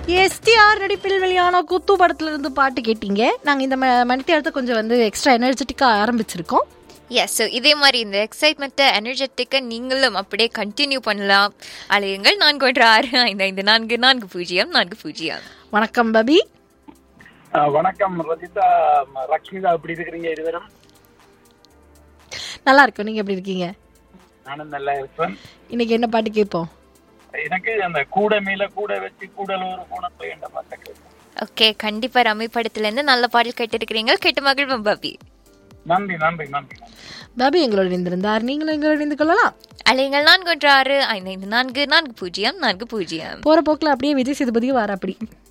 STR நடிப்பில் வெளியான குத்து படத்துல இருந்து பாட்டு கேட்டீங்க நாங்க இந்த ம- மணித்தேரத்தை கொஞ்சம் வந்து எக்ஸ்ட்ரா எனர்ஜெட்டிக்கா ஆரம்பிச்சிருக்கோம் எஸ் ஸோ இதே மாதிரி இந்த எக்ஸைட்மெண்ட்டை எனர்ஜெட்டிக்கை நீங்களும் அப்படியே கண்டினியூ பண்ணலாம் அலையுங்கள் நான்கு ஒன்று ஆறு ஐந்து ஐந்து நான்கு நான்கு பூஜ்ஜியம் நான்கு பூஜ்ஜியம் வணக்கம் பபி ஆ, வணக்கம் ரஜிதா ம, ரக்ஷிதா எப்படி இருக்கிறீங்க இருவரும் நல்லா இருக்கும் நீங்க எப்படி இருக்கீங்க நானும் நல்லா இருப்பேன் இன்னைக்கு என்ன பாட்டு கேட்போம் எனக்கு அந்த கூட மேல கூட வச்சு கூடலூர் கூடத்துல என்ற பாட்டை கேட்பேன் ஓகே கண்டிப்பா ரம்மி படத்துலேருந்து நல்ல பாடல் கேட்டிருக்கிறீங்க கேட்டு மகிழ்வும் பாபி நன்றி நன்றி நன்றி நன்றி. பாபி எங்களோட இணைந்திருந்தார் நீங்களும் எங்களோட இணைந்து கொள்ளலாம் அலையுங்கள் நான்கு ஒன்று ஆறு ஐந்து ஐந்து நான்கு நான்கு பூஜ்ஜியம் நான்கு பூஜ்ஜியம் போற போக்குல அப்படியே விஜய் சேதுபதியும் வார அப்படி